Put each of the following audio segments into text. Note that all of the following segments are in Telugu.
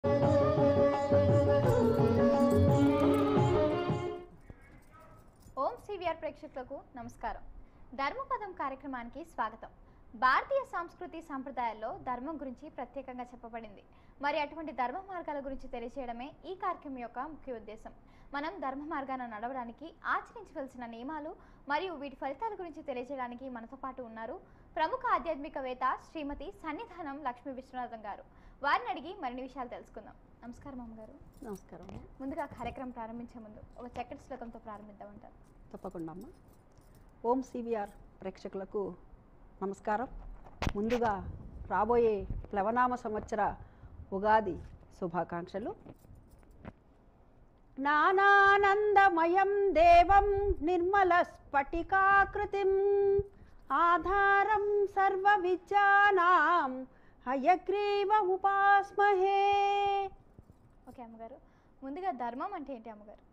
ఓం సివిఆర్ ప్రేక్షకులకు నమస్కారం ధర్మపదం కార్యక్రమానికి స్వాగతం భారతీయ సంస్కృతి సంప్రదాయాల్లో ధర్మం గురించి ప్రత్యేకంగా చెప్పబడింది మరి అటువంటి ధర్మ మార్గాల గురించి తెలియచేయడమే ఈ కార్యక్రమం యొక్క ముఖ్య ఉద్దేశం మనం ధర్మ మార్గాన నడవడానికి ఆచరించవలసిన నియమాలు మరియు వీటి ఫలితాల గురించి తెలియజేయడానికి మనతో పాటు ఉన్నారు ప్రముఖ ఆధ్యాత్మికవేత్త శ్రీమతి సన్నిధానం లక్ష్మీ విశ్వనాథం గారు వారిని అడిగి మరిన్ని విషయాలు తెలుసుకుందాం నమస్కారం అమ్మగారు నమస్కారం ముందుగా కార్యక్రమం ప్రారంభించే ముందు ఒక చక్కటి శ్లోకంతో ప్రారంభిద్దామంటారు తప్పకుండా అమ్మ ఓం సివిఆర్ ప్రేక్షకులకు నమస్కారం ముందుగా రాబోయే ప్లవనామ సంవత్సర ఉగాది శుభాకాంక్షలు నానానందమయం దేవం నిర్మల స్ఫటికాకృతిం ఆధారం సర్వ విద్యానాం హయగ్రీవ ఉపాస్మహే ఓకే అమ్మగారు ముందుగా ధర్మం అంటే ఏంటి అమ్మగారు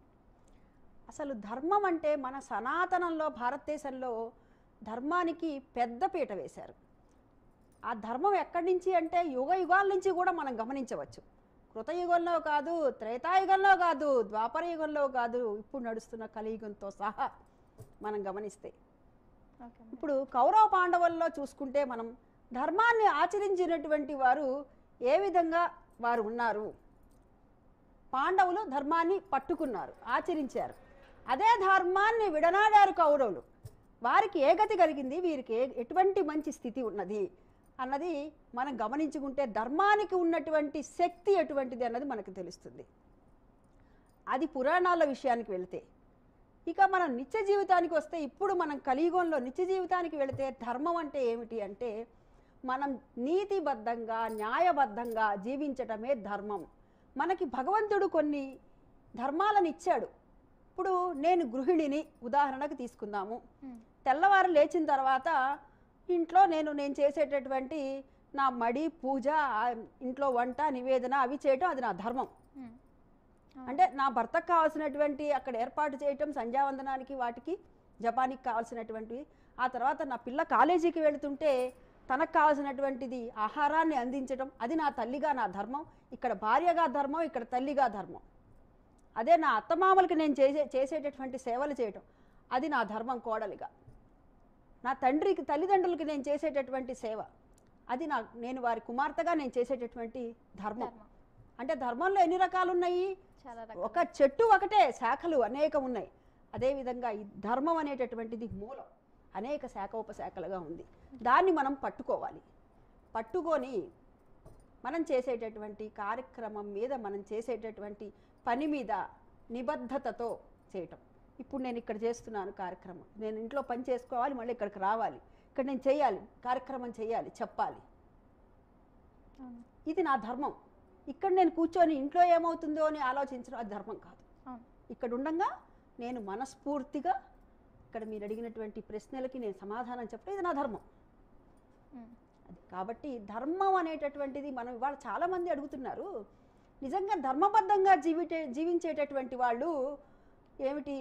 అసలు ధర్మం అంటే మన సనాతనంలో భారతదేశంలో ధర్మానికి పెద్ద పీట వేశారు ఆ ధర్మం ఎక్కడి నుంచి అంటే యుగ యుగాల నుంచి కూడా మనం గమనించవచ్చు కృతయుగంలో కాదు త్రేతాయుగంలో కాదు ద్వాపర యుగంలో కాదు ఇప్పుడు నడుస్తున్న కలియుగంతో సహా మనం గమనిస్తే ఓకే అమ్మ. ఇప్పుడు కౌరవ పాండవుల్లో చూసుకుంటే మనం ధర్మాన్ని ఆచరించినటువంటి వారు ఏ విధంగా వారు ఉన్నారు పాండవులు ధర్మాన్ని పట్టుకున్నారు ఆచరించారు అదే ధర్మాన్ని విడనాడారు కౌరవులు వారికి ఏ గతి కలిగింది వీరికి ఏ ఎటువంటి మంచి స్థితి ఉన్నది అన్నది మనం గమనించుకుంటే ధర్మానికి ఉన్నటువంటి శక్తి ఎటువంటిది అన్నది మనకు తెలుస్తుంది అది పురాణాల విషయానికి వెళితే ఇక మనం నిత్య జీవితానికి వస్తే ఇప్పుడు మనం కలియుగంలో నిత్య జీవితానికి వెళితే ధర్మం అంటే ఏమిటి అంటే మనం నీతిబద్ధంగా న్యాయబద్ధంగా జీవించటమే ధర్మం మనకి భగవంతుడు కొన్ని ధర్మాలను ఇచ్చాడు ఇప్పుడు నేను గృహిణిని ఉదాహరణకు తీసుకుందాము ఉమ్, తెల్లవారు లేచిన తర్వాత ఇంట్లో నేను నేను చేసేటటువంటి నా మడి పూజ ఆ ఇంట్లో వంట నివేదన అవి చేయటం అది నా ధర్మం ఉమ్, అంటే నా భర్తకు కావాల్సినటువంటి అక్కడ ఏర్పాటు చేయటం సంధ్యావందనానికి వాటికి జపానికి కావాల్సినటువంటివి ఆ తర్వాత నా పిల్ల కాలేజీకి వెళుతుంటే తనకు కావాల్సినటువంటిది ఆహారాన్ని అందించడం అది నా తల్లిగా నా ధర్మం ఇక్కడ భార్యగా ధర్మం ఇక్కడ తల్లిగా ధర్మం అదే నా అత్తమామలకి నేను చేసే చేసేటటువంటి సేవలు చేయటం అది నా ధర్మం కోడలిగా నా తండ్రికి తల్లిదండ్రులకి నేను చేసేటటువంటి సేవ అది నా నేను వారి కుమార్తెగా నేను చేసేటటువంటి ధర్మం ధర్మం అంటే ధర్మంలో ఎన్ని రకాలు ఉన్నాయి చాలా రకాలు ఒక చెట్టు ఒకటే శాఖలు అనేకం ఉన్నాయి అదేవిధంగా ఈ ధర్మం అనేటటువంటిది మూలం అనేక శాఖ ఉపశాఖలుగా ఉంది దాన్ని మనం పట్టుకోవాలి పట్టుకొని మనం చేసేటటువంటి కార్యక్రమం మీద మనం చేసేటటువంటి పని మీద నిబద్ధతతో చేయటం ఇప్పుడు నేను ఇక్కడ చేస్తున్నాను కార్యక్రమం నేను ఇంట్లో పని చేసుకోవాలి మళ్ళీ ఇక్కడికి రావాలి ఇక్కడ నేను చేయాలి కార్యక్రమం చేయాలి చెప్పాలి అవును ఇది నా ధర్మం ఇక్కడ నేను కూర్చొని ఇంట్లో ఏమవుతుందో అని ఆలోచించడం అది ధర్మం కాదు అవును ఇక్కడ ఉండగా నేను మనస్ఫూర్తిగా ఇక్కడ మీరు అడిగినటువంటి ప్రశ్నలకి నేను సమాధానం చెప్పడం ఇది నా ధర్మం ఉమ్, అది కాబట్టి ధర్మం అనేటటువంటిది మనం ఇవాళ చాలామంది అడుగుతున్నారు నిజంగా ధర్మబద్ధంగా జీవితే జీవించేటటువంటి వాళ్ళు ఏమిటి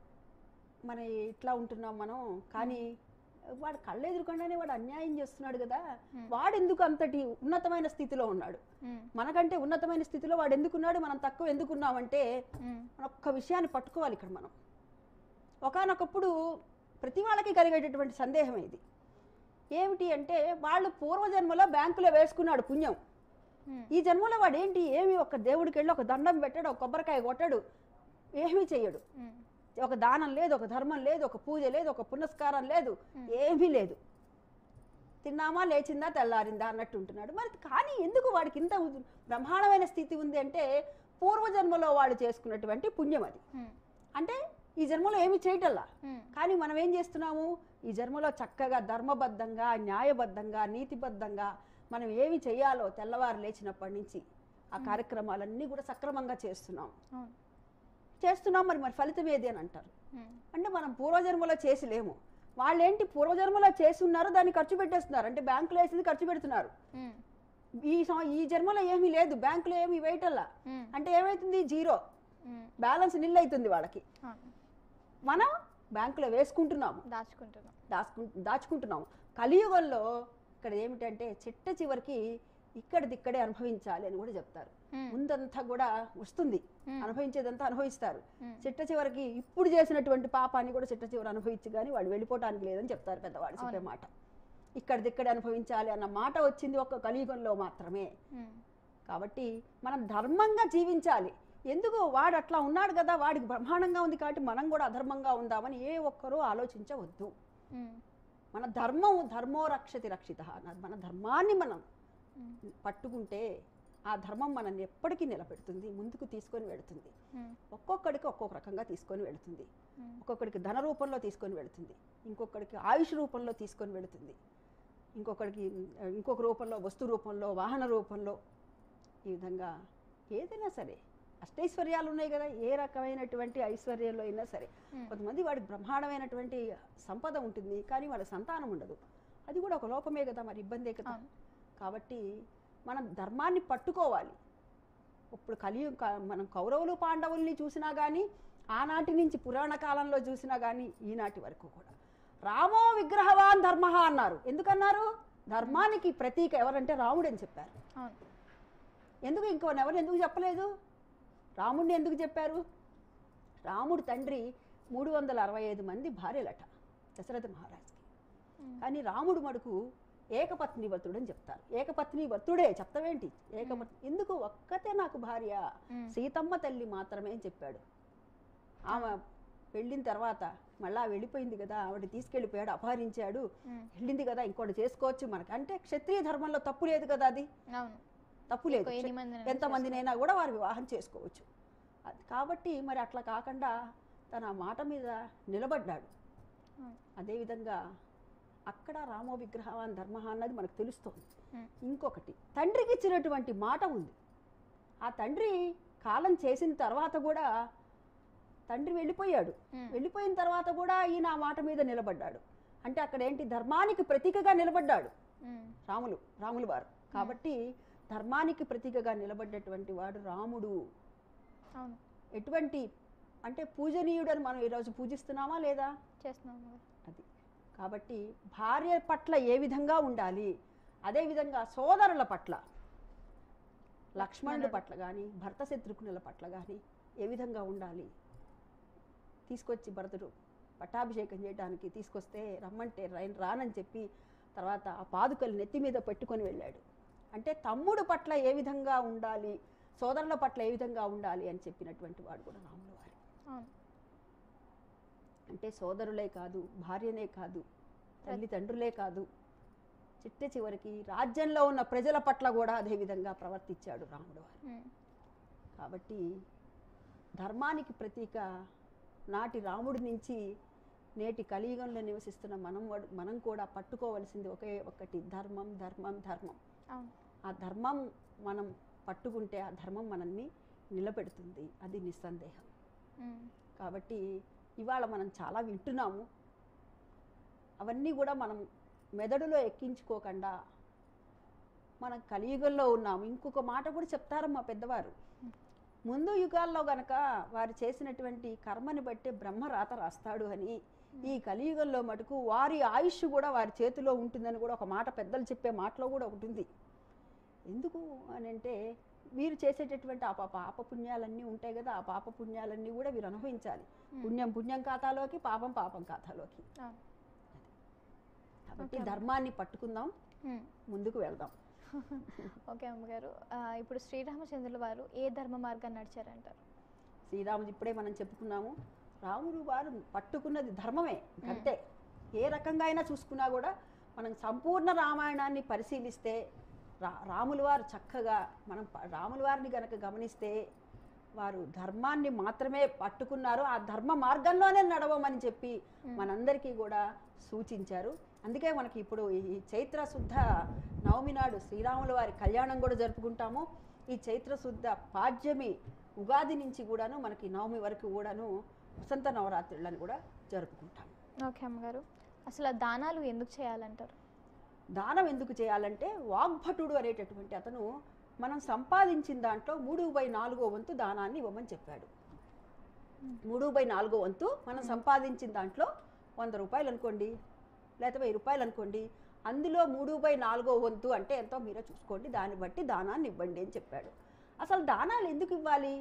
మన ఇట్లా ఉంటున్నాం మనం కానీ వాడు కళ్ళు ఎదురుకుండానే వాడు అన్యాయం చేస్తున్నాడు కదా Hmm. వాడు ఎందుకు అంతటి ఉన్నతమైన స్థితిలో ఉన్నాడు ఉమ్, మనకంటే ఉన్నతమైన స్థితిలో వాడు ఎందుకున్నాడు మనం తక్కువ ఎందుకున్నామంటే ఉమ్, మన ఒక్క విషయాన్ని పట్టుకోవాలి ఇక్కడ మనం ఒకానొకప్పుడు ప్రతి వాళ్ళకి కలిగేటటువంటి సందేహం ఇది ఏమిటి అంటే వాళ్ళు పూర్వజన్మలో బ్యాంకులో వేసుకున్నాడు పుణ్యం ఉమ్, ఈ జన్మలో వాడు ఏంటి ఏమి ఒక దేవుడికి వెళ్ళి ఒక దండం పెట్టాడు ఒక కొబ్బరికాయ కొట్టాడు ఏమీ చెయ్యడు ఉమ్, ఒక దానం లేదు ఒక ధర్మం లేదు ఒక పూజ లేదు ఒక పునస్కారం లేదు ఏమీ లేదు తిన్నామా లేచిందా తెల్లారిందా అన్నట్టు ఉంటున్నాడు మరి కానీ ఎందుకు వాడికి ఇంత ఉ- బ్రహ్మాండమైన స్థితి ఉంది అంటే పూర్వజన్మలో వాళ్ళు చేసుకున్నటువంటి పుణ్యం అది ఉమ్, అంటే ఈ జన్మలో ఏమి చేయటల్లా ఉమ్, కానీ మనం ఏం చేస్తున్నాము ఈ జన్మలో చక్కగా ధర్మబద్ధంగా న్యాయబద్ధంగా నీతిబద్ధంగా మనం ఏమి చేయాలో తెల్లవారు లేచినప్పటి నుంచి ఆ కార్యక్రమాలన్నీ కూడా సక్రమంగా చేస్తున్నాం అవును చేస్తున్నాం మరి మరి ఫలితం ఏది అని అంటారు ఉమ్, అంటే మనం పూర్వజన్మలో చేసి లేము వాళ్ళేంటి పూర్వజన్మలో చేసి ఉన్నారు దాన్ని ఖర్చు పెట్టేస్తున్నారు అంటే బ్యాంకులో వేసింది ఖర్చు పెడుతున్నారు ఉమ్, ఈ సం- ఈ జన్మలో ఏమీ లేదు బ్యాంకులో ఏమీ వేయటల్లా ఉమ్, అంటే ఏమవుతుంది జీరో ఉమ్, బ్యాలెన్స్ నిల్ అవుతుంది వాళ్ళకి అవును మనం బ్యాంకులో వేసుకుంటున్నాము దాచుకుంటున్నాం దాచుకు దాచుకుంటున్నాము కలియుగంలో ఇక్కడ ఏమిటంటే చిట్ట చివరికి ఇక్కడిదిక్కడే అనుభవించాలి అని కూడా చెప్తారు ఉమ్, ముందంతా కూడా వస్తుంది ఉమ్, అనుభవించేదంతా అనుభవిస్తారు ఉమ్, చిట్ట చివరికి ఇప్పుడు చేసినటువంటి పాపాన్ని కూడా చిట్ట చివరి అనుభవించి కానీ వాళ్ళు వెళ్ళిపోవటానికి లేదని చెప్తారు పెద్దవాడు చెప్పే అవును. మాట ఇక్కడిదిక్కడే అనుభవించాలి అన్న మాట వచ్చింది ఒక్క కలియుగంలో మాత్రమే ఉమ్, కాబట్టి మనం ధర్మంగా జీవించాలి ఎందుకు వాడు అట్లా ఉన్నాడు కదా వాడికి బ్రహ్మాండంగా ఉంది కాబట్టి మనం కూడా అధర్మంగా ఉందామని ఏ ఒక్కరూ ఆలోచించవద్దు ఉమ్, మన ధర్మం ధర్మో రక్షతి రక్షిత మన ధర్మాన్ని మనం ఉమ్, పట్టుకుంటే ఆ ధర్మం మనల్ని ఎప్పటికీ నిలబెడుతుంది ముందుకు తీసుకొని వెళుతుంది ఉమ్, ఒక్కొక్కడికి ఒక్కొక్క రకంగా తీసుకొని వెళుతుంది ఉమ్, ఒక్కొక్కడికి ధన రూపంలో తీసుకొని వెళుతుంది ఇంకొకడికి ఆయుష్ రూపంలో తీసుకొని వెళుతుంది ఇంకొకడికి ఆ, ఇంకొక రూపంలో వస్తు రూపంలో వాహన రూపంలో ఈ విధంగా ఏదైనా సరే అష్టైశ్వర్యాలు ఉన్నాయి కదా ఏ రకమైనటువంటి ఐశ్వర్యంలో అయినా సరే ఉమ్, కొంతమంది వాడికి బ్రహ్మాండమైనటువంటి సంపద ఉంటుంది కానీ వాళ్ళ సంతానం ఉండదు అది కూడా ఒక లోపమే కదా మరి ఇబ్బందే కదా అవును. కాబట్టి మనం ధర్మాన్ని పట్టుకోవాలి ఇప్పుడు కలియు క- మనం కౌరవులు పాండవుల్ని చూసినా కానీ ఆనాటి నుంచి పురాణ కాలంలో చూసినా కానీ ఈనాటి వరకు కూడా రామో విగ్రహవాన్ ధర్మ అన్నారు ఎందుకన్నారు ధర్మానికి ప్రతీక ఎవరంటే రాముడు అని చెప్పారు అవును ఎందుకు ఇంకో ఎవరు ఎందుకు చెప్పలేదు రాముడిని ఎందుకు చెప్పారు రాముడు తండ్రి మూడు వందల అరవై ఐదు మంది భార్యలట దశరథ మహారాజుకి ఉమ్, కానీ రాముడు మడుకు ఏకపత్ని వ్రతుడు అని చెప్తారు ఏకపత్ని వ్రతుడే చెప్తావేంటి ఏకపత్ని ఎందుకు ఒక్కతే నాకు భార్య ఉమ్, సీతమ్మ తల్లి మాత్రమే అని చెప్పాడు ఆమె వెళ్ళిన తర్వాత మళ్ళా వెళ్ళిపోయింది కదా ఆవిడ తీసుకెళ్ళిపోయాడు అపహరించాడు ఉమ్, వెళ్ళింది కదా ఇంకోటి చేసుకోవచ్చు మనకి అంటే క్షత్రియ ధర్మంలో తప్పు లేదు కదా అది అవును తప్పు లేదు ఇంకో ఎన్ని మందినైనా ఎంతమందినైనా కూడా వారు వివాహం చేసుకోవచ్చు అది కాబట్టి మరి అట్లా కాకుండా తన మాట మీద నిలబడ్డాడు ఉమ్, అదేవిధంగా అక్కడ రామో విగ్రహవాన్ ధర్మ అన్నది మనకు తెలుస్తోంది ఉమ్, ఇంకొకటి తండ్రికి ఇచ్చినటువంటి మాట ఉంది ఆ తండ్రి కాలం చేసిన తర్వాత కూడా తండ్రి వెళ్ళిపోయాడు ఉమ్, వెళ్ళిపోయిన తర్వాత కూడా ఈయన ఆ మాట మీద నిలబడ్డాడు అంటే అక్కడ ఏంటి ధర్మానికి ప్రతీకగా నిలబడ్డాడు ఉమ్, రాములు రాములు వారు కాబట్టి ధర్మానికి ప్రతీకగా నిలబడ్డటువంటి వాడు రాముడు అవును ఎటువంటి అంటే పూజనీయుడు అని మనం ఈరోజు పూజిస్తున్నామా లేదా చేస్తున్నాం అమ్మగారు. అది కాబట్టి భార్య పట్ల ఏ విధంగా ఉండాలి అదేవిధంగా సోదరుల పట్ల లక్ష్మణుడి లక్ష్మణుడు. పట్ల కానీ భర్త శత్రుఘ్నుల పట్ల కానీ ఏ విధంగా ఉండాలి తీసుకొచ్చి భరతుడు పట్టాభిషేకం చేయడానికి తీసుకొస్తే రమ్మంటే రైన్ రానని చెప్పి తర్వాత ఆ పాదుకలు నెత్తి మీద పెట్టుకొని వెళ్ళాడు అంటే తమ్ముడు పట్ల ఏ విధంగా ఉండాలి సోదరుల పట్ల ఏ విధంగా ఉండాలి అని చెప్పినటువంటి వాడు కూడా రాములు వారు అవును అంటే సోదరులే కాదు భార్యనే కాదు తల్లిదండ్రులే కాదు చిట్ట చివరికి రాజ్యంలో ఉన్న ప్రజల పట్ల కూడా అదే విధంగా ప్రవర్తించాడు రాముడు వారు ఉమ్, కాబట్టి ధర్మానికి ప్రతీక నాటి రాముడి నుంచి నేటి కలియుగంలో నివసిస్తున్న మనం వడ్- మనం కూడా పట్టుకోవలసింది ఒకే ఒక్కటి ధర్మం ధర్మం ధర్మం అవును ఆ ధర్మం మనం పట్టుకుంటే ఆ ధర్మం మనల్ని నిలబెడుతుంది అది నిస్సందేహం ఉమ్, కాబట్టి ఇవాళ మనం చాలా వింటున్నాము అవన్నీ కూడా మనం మెదడులో ఎక్కించుకోకుండా మనం కలియుగంలో ఉన్నాము ఇంకొక మాట కూడా చెప్తారు మా పెద్దవారు ముందు యుగాల్లో గనక వారు చేసినటువంటి కర్మని బట్టి బ్రహ్మ రాత రాస్తాడు అని ఈ కలియుగంలో మటుకు వారి ఆయుష్ కూడా వారి చేతిలో ఉంటుందని కూడా ఒక మాట పెద్దలు చెప్పే మాటలో కూడా ఒకటి ఉంది ఎందుకు అని అంటే వీరు చేసేటటువంటి ఆ పాప పాప పుణ్యాలన్నీ ఉంటాయి కదా ఆ పాప పుణ్యాలన్నీ కూడా వీరు అనుభవించాలి ఉమ్, పుణ్యం పుణ్యం ఖాతాలోకి పాపం పాపం ఖాతాలోకి అవును కాబట్టి Okay. ధర్మాన్ని పట్టుకుందాం ఉమ్, ముందుకు వెళ్దాం ఓకే అమ్మగారు ఆ, ఇప్పుడు శ్రీరామచంద్రుల వారు ఏ ధర్మ మార్గాన్ని నడిచారంటారు శ్రీరాముడు ఇప్పుడే మనం చెప్పుకున్నాము రాముడు వారు పట్టుకున్నది ధర్మమే అంతే ఏ రకంగా అయినా చూసుకున్నా కూడా మనం సంపూర్ణ రామాయణాన్ని పరిశీలిస్తే రా రాముల వారు చక్కగా మనం ప- రాముల వారిని గనక గమనిస్తే వారు ధర్మాన్ని మాత్రమే పట్టుకున్నారు ఆ ధర్మ మార్గంలోనే నడవమని చెప్పి Hmm. మనందరికీ కూడా సూచించారు అందుకే మనకి ఇప్పుడు ఈ చైత్ర శుద్ధ నవమి నాడు శ్రీరాముల వారి కళ్యాణం కూడా జరుపుకుంటాము ఈ చైత్ర శుద్ధ పాడ్యమి ఉగాది నుంచి కూడాను మనకి నవమి వరకు కూడాను వసంత నవరాత్రులను కూడా జరుపుకుంటాం ఓకే అమ్మగారు అసలు ఆ దానాలు ఎందుకు చేయాలంటారు దానం ఎందుకు చేయాలంటే వాగ్భటుడు అనేటటువంటి అతను మనం సంపాదించిన దాంట్లో మూడు బై నాలుగో వంతు దానాన్ని ఇవ్వమని చెప్పాడు మూడు బై నాలుగో వంతు మనం సంపాదించిన దాంట్లో వంద రూపాయలు అనుకోండి లేకపోతే వెయ్యి రూపాయలు అనుకోండి అందులో మూడు బై నాలుగో వంతు అంటే ఎంతో మీరే చూసుకోండి దాన్ని బట్టి దానాన్ని ఇవ్వండి అని చెప్పాడు అసలు దానాలు ఎందుకు ఇవ్వాలి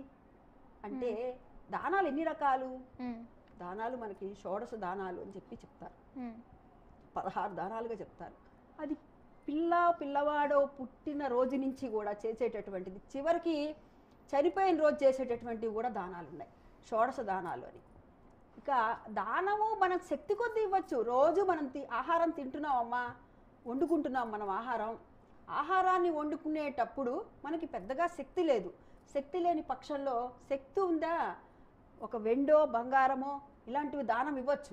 అంటే దానాలు ఎన్ని రకాలు ఉమ్, దానాలు మనకి షోడశ దానాలు అని చెప్పి చెప్తారు ఉమ్, పదహారు దానాలుగా చెప్తారు అది పిల్ల పిల్లవాడో పుట్టిన రోజు నుంచి కూడా చేసేటటువంటిది చివరికి చనిపోయిన రోజు చేసేటటువంటివి కూడా దానాలు ఉన్నాయి షోడశ దానాలు అని ఇక దానము మనకు శక్తి కొద్దీ ఇవ్వచ్చు రోజు మనం తి ఆహారం తింటున్నామమ్మా వండుకుంటున్నాం మనం ఆహారం ఆహారాన్ని వండుకునేటప్పుడు మనకి పెద్దగా శక్తి లేదు శక్తి లేని పక్షంలో శక్తి ఉందా ఒక వెండో బంగారమో ఇలాంటివి దానం ఇవ్వచ్చు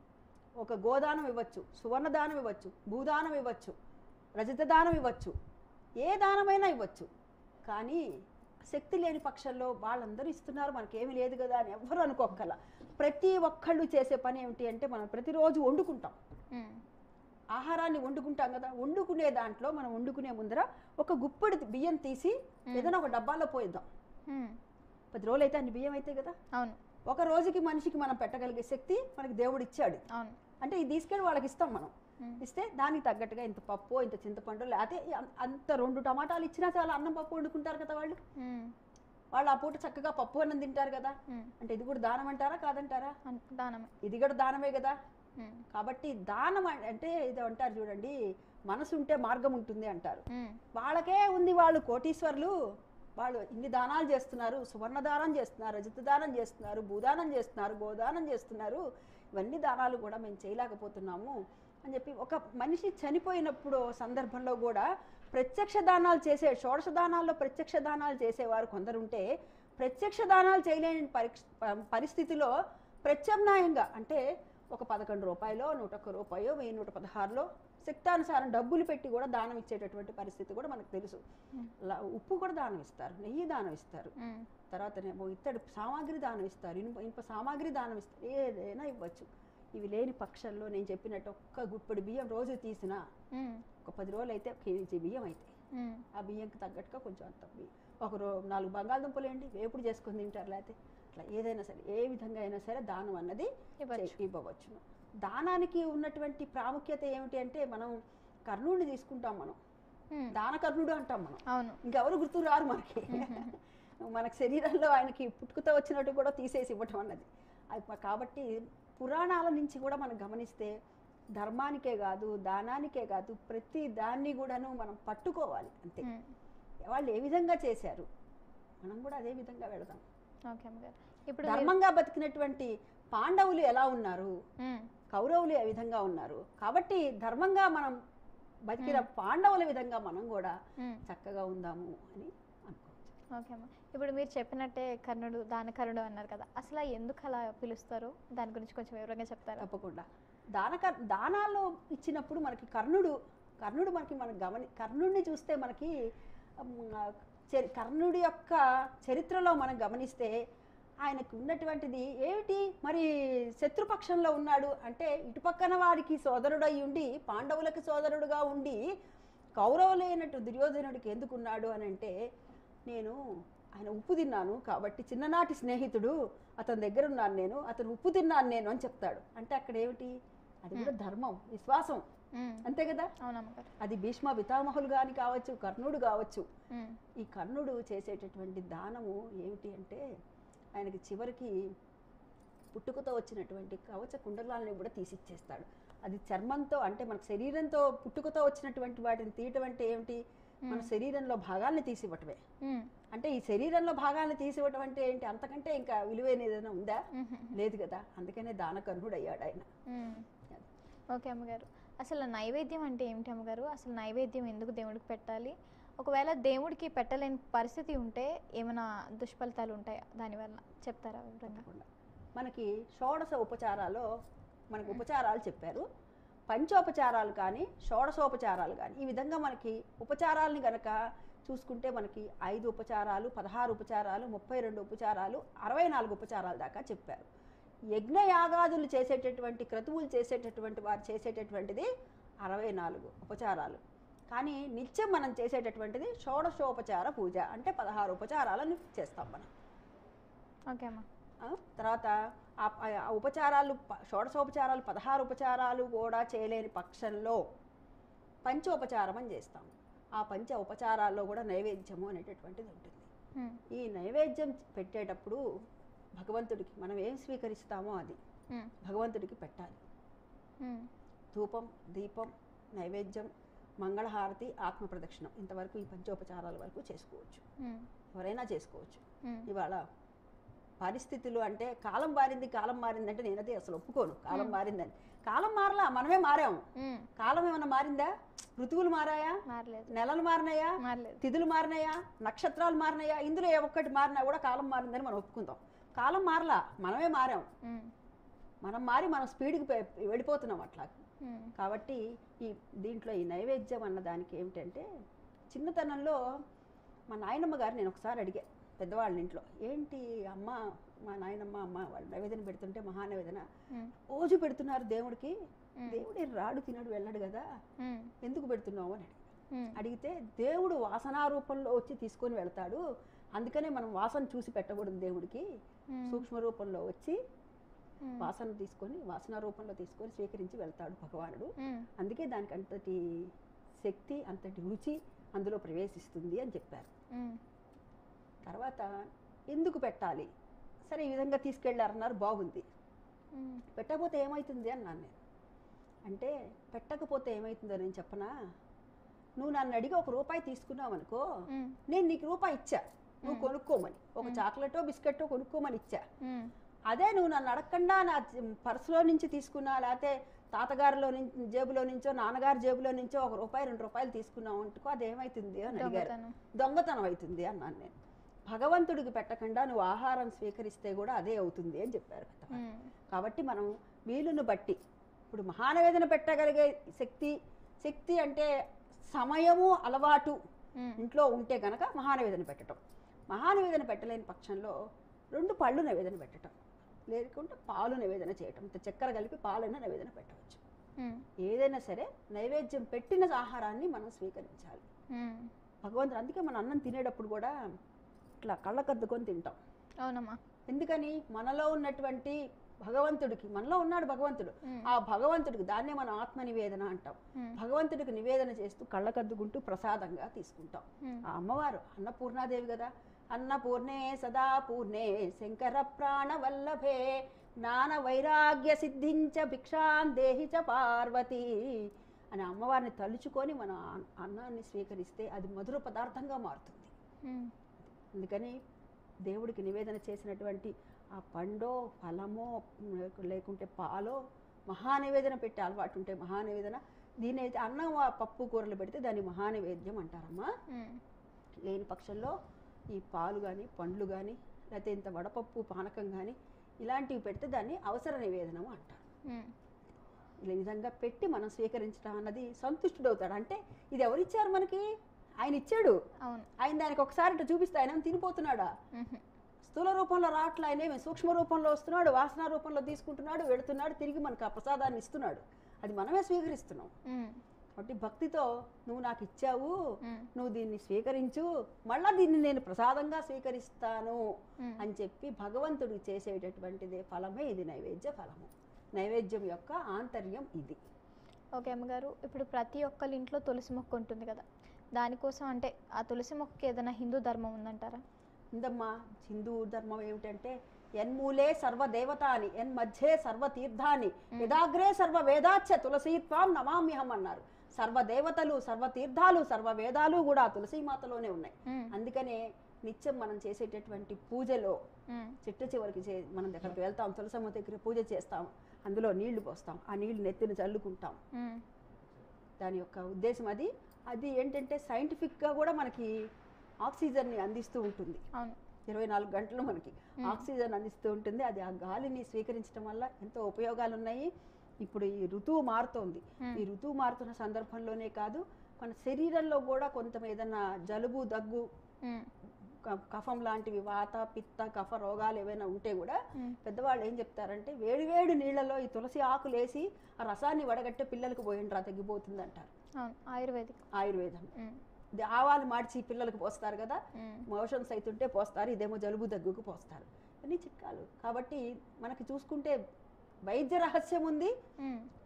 ఒక గోదానం ఇవ్వచ్చు సువర్ణ దానం ఇవ్వచ్చు భూదానం ఇవ్వచ్చు రజత దానం ఇవ్వచ్చు ఏ దానమైనా ఇవ్వచ్చు కానీ శక్తి లేని పక్షంలో వాళ్ళందరూ ఇస్తున్నారు మనకేమీ లేదు కదా అని ఎవ్వరు అనుకోక్కల ప్రతి ఒక్కళ్ళు చేసే పని ఏమిటి అంటే మనం ప్రతిరోజు వండుకుంటాం ఉమ్, ఆహారాన్ని వండుకుంటాం కదా వండుకునే దాంట్లో మనం వండుకునే ముందర ఒక గుప్పెడు బియ్యం తీసి ఏదైనా ఒక డబ్బాలో పోయిద్దాం ఉమ్, పది రోజులు అయితే అన్ని బియ్యం అయితే కదా అవును ఒక రోజుకి మనిషికి మనం పెట్టగలిగే శక్తి మనకి దేవుడు ఇచ్చాడు అవును అంటే ఇది తీసుకెళ్ళి వాళ్ళకి ఇస్తాం మనం ఉమ్, ఇస్తే దానికి తగ్గట్టుగా ఇంత పప్పు ఇంత చింతపండు లేకపోతే అం- అంత రెండు టమాటాలు ఇచ్చినా చాలా అన్నం పప్పు వండుకుంటారు కదా వాళ్ళు ఉమ్, వాళ్ళు ఆ పూట చక్కగా పప్పు అన్నం తింటారు కదా ఉమ్, అంటే ఇది కూడా దానం అంటారా కాదంటారా అన్- దానమే ఇది కూడా దానమే కదా ఉమ్, కాబట్టి దానం అం- అంటే ఇది అంటారు చూడండి మనసు ఉంటే మార్గం ఉంటుంది అంటారు ఉమ్, వాళ్ళకే ఉంది వాళ్ళు కోటీశ్వర్లు వాళ్ళు ఇన్ని దానాలు చేస్తున్నారు సువర్ణ దానం చేస్తున్నారు రజత దానం చేస్తున్నారు భూదానం చేస్తున్నారు గోదానం చేస్తున్నారు ఇవన్నీ దానాలు కూడా మేము చేయలేకపోతున్నాము అని చెప్పి ఒక మనిషి చనిపోయినప్పుడు సందర్భంలో కూడా ప్రత్యక్ష దానాలు చేసే షోడశ దానాల్లో ప్రత్యక్ష దానాలు చేసేవారు కొందరుంటే ప్రత్యక్ష దానాలు చేయలేని పరీక్ష ప- పరిస్థితిలో ప్రత్యామ్నాయంగా అంటే ఒక పదకొండు రూపాయలో నూట ఒక్క రూపాయో వెయ్యి నూట పదహారులో శక్తానుసారం డబ్బులు పెట్టి కూడా దానం ఇచ్చేటటువంటి పరిస్థితి కూడా మనకు తెలుసు Hmm. లా- ఉప్పు కూడా దానం ఇస్తారు నెయ్యి దానం ఇస్తారు ఉమ్, తర్వాతనేమో ఇత్తడి సామాగ్రి దానం ఇస్తారు ఇనుప ఇనుప సామాగ్రి దానం ఇస్తారు ఏదైనా ఇవ్వచ్చు ఇవి లేని పక్షంలో నేను చెప్పినట్టు ఒక్క గుప్పెడు బియ్యం రోజు తీసినా ఉమ్, ఒక పది రోజులు అయితే ఒక కేజీ బియ్యం అయితే ఉమ్, ఆ బియ్యంకి తగ్గట్టుగా కొంచెం అంత బియ్యం ఒక రో నాలుగు బంగాళదుంపలు ఏంటి వేపుడు చేసుకొని తింటారు లేకపోతే అట్లా ఏదైనా సరే ఏ విధంగా అయినా సరే దానం అన్నది ఇవ్వచ్చు చే- ఇవ్వవచ్చును దానానికి ఉన్నటువంటి ప్రాముఖ్యత ఏమిటి అంటే మనం కర్ణుడిని తీసుకుంటాం మనం ఉమ్, దానకర్ణుడు అంటాం మనం అవును ఇంకెవరు గుర్తు రారు మనకి మనకు శరీరంలో ఆయనకి పుట్టుకతో వచ్చినట్టు కూడా తీసేసి ఇవ్వటం అన్నది అది ప- కాబట్టి పురాణాల నుంచి కూడా మనం గమనిస్తే ధర్మానికే కాదు దానానికే కాదు ప్రతి దాన్ని కూడాను మనం పట్టుకోవాలి అంతే ఉమ్, వాళ్ళు ఏ విధంగా చేశారు మనం కూడా అదే విధంగా వెళదాం ఓకే అమ్మగారు ఇప్పుడు మీరు- ధర్మంగా బతికినటువంటి పాండవులు ఎలా ఉన్నారు ఉమ్, కౌరవులు ఏ విధంగా ఉన్నారు కాబట్టి ధర్మంగా మనం బతికిన పాండవుల విధంగా మనం కూడా ఉమ్, చక్కగా ఉందాము అని అనుకోవచ్చు ఓకే అమ్మ ఇప్పుడు మీరు చెప్పినట్టే కర్ణుడు దానకర్ణుడు అన్నారు కదా అసలు ఎందుకు అలా పిలుస్తారు దాని గురించి కొంచెం వివరంగా చెప్తారా తప్పకుండా దానక దానాల్లో ఇచ్చినప్పుడు మనకి కర్ణుడు కర్ణుడు మనకి మనకి గమని కర్ణుడిని చూస్తే మనకి ఉమ్, ఆ, చరి- కర్ణుడి యొక్క చరిత్రలో మనం గమనిస్తే ఆయనకు ఉన్నటువంటిది ఏమిటి మరి శత్రుపక్షంలో ఉన్నాడు అంటే ఇటుపక్కన వారికి సోదరుడు అయి ఉండి పాండవులకి సోదరుడుగా ఉండి కౌరవులైనట్టు దుర్యోధనుడికి ఎందుకున్నాడు అని అంటే నేను ఆయన ఉప్పు తిన్నాను కాబట్టి చిన్ననాటి స్నేహితుడు అతని దగ్గర ఉన్నాను నేను అతను ఉప్పు తిన్నాను నేను అని చెప్తాడు అంటే అక్కడ ఏమిటి అది కూడా ధర్మం విశ్వాసం ఉమ్, అంతే కదా అవునమ్మగారు అది భీష్మ పితామహులు కానీ కావచ్చు కర్ణుడు కావచ్చు ఉమ్, ఈ కర్ణుడు చేసేటటువంటి దానము ఏమిటి అంటే ఆయనకి చివరికి పుట్టుకతో వచ్చినటువంటి కవచ కుండలాలని కూడా తీసిచ్చేస్తాడు అది చర్మంతో అంటే మన శరీరంతో పుట్టుకతో వచ్చినటువంటి వాటిని తీయటం అంటే ఏమిటి మన శరీరంలో భాగాల్ని తీసివ్వటమే ఉమ్, అంటే ఈ శరీరంలో భాగాల్ని తీసివ్వటం అంటే ఏంటి అంతకంటే ఇంకా విలువైన ఏదైనా ఉందా ఉమ్, లేదు కదా అందుకనే దానకర్ణుడు అయ్యాడు ఆయన ఉమ్. ఓకే అమ్మగారు అసలు నైవేద్యం అంటే ఏమిటి అమ్మగారు అసలు నైవేద్యం ఎందుకు దేవుడికి పెట్టాలి ఒకవేళ దేవుడికి పెట్టలేని పరిస్థితి ఉంటే ఏమైనా దుష్ఫలితాలు ఉంటాయా దానివల్ల చెప్తారా వివరంగా తప్పకుండా మనకి షోడశ ఉపచారాలు మనకి ఉపచారాలు చెప్పారు పంచోపచారాలు కానీ షోడశోపచారాలు కానీ ఈ విధంగా మనకి ఉపచారాలని గనక చూసుకుంటే మనకి ఐదు ఉపచారాలు పదహారు ఉపచారాలు ముప్పై రెండు ఉపచారాలు అరవై నాలుగు ఉపచారాల దాకా చెప్పారు యజ్ఞయాగాదులు చేసేటటువంటి క్రతువులు చేసేటటువంటి వారు చేసేటటువంటిది అరవై నాలుగు ఉపచారాలు కానీ నిత్యం మనం చేసేటటువంటిది షోడశోపచార పూజ అంటే పదహారు ఉపచారాలను చేస్తాం మనం ఓకే అమ్మా ఆ, తర్వాత ఆ ప- ఆ ఉపచారాలు ప- షోడశోపచారాలు పదహారు ఉపచారాలు కూడా చేయలేని పక్షంలో పంచోపచారం అని చేస్తాం ఆ పంచ ఉపచారాల్లో కూడా నైవేద్యము అనేటటువంటిది ఉంటుంది ఉమ్, ఈ నైవేద్యం పెట్టేటప్పుడు భగవంతుడికి మనం ఏం స్వీకరిస్తామో అది ఉమ్, భగవంతుడికి పెట్టాలి ఉమ్, ధూపం దీపం నైవేద్యం మంగళహారతి ఆత్మ ప్రదక్షిణం ఇంతవరకు ఈ పంచోపచారాల వరకు చేసుకోవచ్చు ఉమ్, ఎవరైనా చేసుకోవచ్చు ఉమ్, ఇవాళ పరిస్థితులు అంటే కాలం మారింది కాలం మారింది అంటే నేను అది అసలు ఒప్పుకోను కాలం మారిందని కాలం మారలా మనమే మారాము ఉమ్, కాలం ఏమైనా మారిందా ఋతువులు మారాయా మారలేదు నెలలు మారినాయా మారలేదు తిథులు మారినాయా నక్షత్రాలు మారినాయా ఇందులో ఏ ఒక్కటి మారినా కూడా కాలం మారిందని మనం ఒప్పుకుందాం కాలం మారలా మనమే మారాం ఉమ్, మనం మారి మనం స్పీడ్కి పె- వెళ్ళిపోతున్నాం అట్లా ఉమ్, కాబట్టి ఈ దీంట్లో ఈ నైవేద్యం అన్న దానికి ఏమిటంటే చిన్నతనంలో మా నాయనమ్మ గారు నేను ఒకసారి అడిగా పెద్దవాళ్ళ ఇంట్లో ఏంటి అమ్మ మా నాయనమ్మ అమ్మ వాళ్ళు నైవేద్యం పెడుతుంటే మహానైవేదన ఉమ్, రోజు పెడుతున్నారు దేవుడికి ఉమ్, దేవుడు ఏం రాడు తినడు వెళ్ళడు కదా ఉమ్, ఎందుకు పెడుతున్నావు అని అడిగాను. ఉమ్, అడిగితే దేవుడు వాసనా రూపంలో వచ్చి తీసుకొని వెళ్తాడు అందుకనే మనం వాసన చూసి పెట్టకూడదు దేవుడికి ఉమ్, సూక్ష్మ రూపంలో వచ్చి ఉమ్, వాసన తీసుకొని వాసన రూపంలో తీసుకొని స్వీకరించి వెళ్తాడు భగవానుడు ఉమ్, అందుకే దానికి అంతటి శక్తి అంతటి రుచి అందులో ప్రవేశిస్తుంది అని చెప్పారు ఉమ్, తర్వాత ఎందుకు పెట్టాలి సరే ఈ విధంగా తీసుకెళ్ళారన్నారు బాగుంది ఉమ్, పెట్టకపోతే ఏమవుతుంది అన్నాను నేను అంటే పెట్టకపోతే ఏమవుతుందో నేను చెప్పనా నువ్వు నన్ను అడిగి ఒక రూపాయి తీసుకున్నావు అనుకో ఉమ్, నేను నీకు రూపాయి ఇచ్చా నువ్వు మ్. కొనుక్కోమని ఒక మ్. చాక్లెటో బిస్కెట్టో కొనుక్కోమని ఇచ్చా ఉమ్, అదే నువ్వు నన్ను అడగకుండా నా పర్సులో నుంచి తీసుకున్నా లేకపోతే తాతగారిలో నుంచి జేబులో నుంచో నాన్నగారి జేబులో నుంచో ఒక రూపాయి రెండు రూపాయలు తీసుకున్నావు అంటుకో అది ఏమవుతుంది అని అడిగారు దొంగతనం దొంగతనం అవుతుంది అన్నాను నేను భగవంతుడికి పెట్టకుండా నువ్వు ఆహారం స్వీకరిస్తే కూడా అదే అవుతుంది అని చెప్పారు పెద్దవాళ్ళు. ఉమ్, కాబట్టి మనం వీలును బట్టి ఇప్పుడు మహానవేదన పెట్టగలిగే శక్తి శక్తి అంటే సమయము అలవాటు ఉమ్, ఇంట్లో ఉంటే కనుక మహానవేదన పెట్టడం మహానవేదన పెట్టలేని పక్షంలో రెండు పళ్ళు నివేదన పెట్టడం లేకుంటే పాలు నివేదన చేయటం ఇంత చక్కెర కలిపి పాలైనా నివేదన పెట్టవచ్చు ఉమ్, ఏదైనా సరే నైవేద్యం పెట్టిన ఆహారాన్ని మనం స్వీకరించాలి ఉమ్, భగవంతుడు అందుకే మన అన్నం తినేటప్పుడు కూడా ఇట్లా కళ్ళకద్దుకొని తింటాం అవునమ్మా ఎందుకని మనలో ఉన్నటువంటి భగవంతుడికి మనలో ఉన్నాడు భగవంతుడు ఉమ్, ఆ భగవంతుడికి దాన్నే మనం ఆత్మ నివేదన అంటాం ఉమ్, భగవంతుడికి నివేదన చేస్తూ కళ్ళకద్దుకుంటూ ప్రసాదంగా తీసుకుంటాం ఉమ్, ఆ అమ్మవారు అన్నపూర్ణాదేవి కదా అన్నపూర్ణే సదా పూర్ణే శంకర ప్రాణవల్లభే జ్ఞాన వైరాగ్య సిద్ధించ భిక్షాం దేహి చ పార్వతి అని అమ్మవారిని తలుచుకొని మనం ఆ- అన్నాన్ని స్వీకరిస్తే అది మధుర పదార్థంగా మారుతుంది ఉమ్, అందుకని దేవుడికి నివేదన చేసినటువంటి ఆ పండో ఫలమో లేకుంటే పాలో మహానివేదన పెట్టే అలవాటు ఉంటే మహానివేదన దీని అయితే అన్నం ఆ పప్పు కూరలు పెడితే దాన్ని మహానివేద్యం అంటారమ్మా ఉమ్, లేని పక్షంలో ఈ పాలు కానీ పండ్లు కానీ లేకపోతే ఇంత వడపప్పు పానకం కానీ ఇలాంటివి పెడితే దాన్ని అవసర నివేదనము అంటారు ఉమ్, ఇలా విధంగా పెట్టి మనం స్వీకరించడం అన్నది సంతుష్టుడవుతాడు అంటే ఇది ఎవరిచ్చారు మనకి ఆయన ఇచ్చాడు అవును ఆయన దానికి ఒకసారి ఇట్లా చూపిస్తే ఆయన ఏమైనా తినిపోతున్నాడా ఉహు, స్థూల రూపంలో రావట్లే ఆయన ఏమి సూక్ష్మ రూపంలో వస్తున్నాడు వాసన రూపంలో తీసుకుంటున్నాడు వెడుతున్నాడు తిరిగి మనకు ఆ ప్రసాదాన్ని ఇస్తున్నాడు అది మనమే స్వీకరిస్తున్నాం ఉమ్, కాబట్టి భక్తితో నువ్వు నాకు ఇచ్చావు ఉమ్, నువ్వు దీన్ని స్వీకరించు మళ్ళా దీన్ని నేను ప్రసాదంగా స్వీకరిస్తాను ఉమ్, అని చెప్పి భగవంతుడికి చేసేటటువంటిదే ఫలమే ఇది నైవేద్య ఫలము నైవేద్యం యొక్క ఆంతర్యం ఇది ఓకే అమ్మగారు ఇప్పుడు ప్రతి ఒక్కరి ఇంట్లో తులసి మొక్క ఉంటుంది కదా దానికోసం అంటే ఆ తులసి మొక్కకి ఏదైనా హిందూ ధర్మం ఉందంటారా ఇందమ్మా హిందూ ధర్మం ఏమిటంటే ఎన్మూలే సర్వదేవతాని ఎన్ మధ్యే సర్వతీర్థాని యదాగ్రే సర్వ వేదాచ్చ తులసీత్వాం నమామ్యహం అన్నారు సర్వ దేవతలు సర్వ తీర్థాలు సర్వ వేదాలు కూడా తులసీ మాతలోనే ఉన్నాయి ఉమ్, అందుకనే నిత్యం మనం చేసేటటువంటి పూజలో ఉమ్, చిట్ట చివరికి చే మనం దగ్గరికి వెళ్తాం తులసమ్మ దగ్గర పూజ చేస్తాం అందులో నీళ్లు పోస్తాం ఆ నీళ్లు నెత్తిన చల్లుకుంటాం ఉమ్, దాని యొక్క ఉద్దేశం అది అది ఏంటంటే సైంటిఫిక్గా కూడా మనకి ఆక్సిజన్ని అందిస్తూ ఉంటుంది అవును ఇరవై నాలుగు గంటలు మనకి ఆక్సిజన్ అందిస్తూ ఉంటుంది అది ఆ గాలిని స్వీకరించడం వల్ల ఎంతో ఉపయోగాలు ఉన్నాయి ఇప్పుడు ఈ ఋతువు మారుతోంది Hmm. ఈ ఋతువు మారుతున్న సందర్భంలోనే కాదు మన శరీరంలో కూడా కొంత ఏదైనా జలుబు దగ్గు ఉమ్, క- కఫం లాంటివి వాత పిత్త కఫ రోగాలు ఏవైనా ఉంటే కూడా ఉమ్, పెద్దవాళ్ళు ఏం చెప్తారంటే వేడి వేడి నీళ్ళలో ఈ తులసి ఆకులు వేసి ఆ రసాన్ని వడగట్టే పిల్లలకు పోయిండ్రా తగ్గిపోతుంది అంటారు అవును ఆయుర్వేదిక్ ఆయుర్వేదం ఉమ్, ఇది ఆవాలు మార్చి పిల్లలకు పోస్తారు కదా ఉమ్, మోషన్స్ అవుతుంటే పోస్తారు ఇదేమో జలుబు దగ్గుకు పోస్తారు అన్ని చిట్కాలు కాబట్టి మనకి చూసుకుంటే వైద్య రహస్యం ఉంది ఉమ్,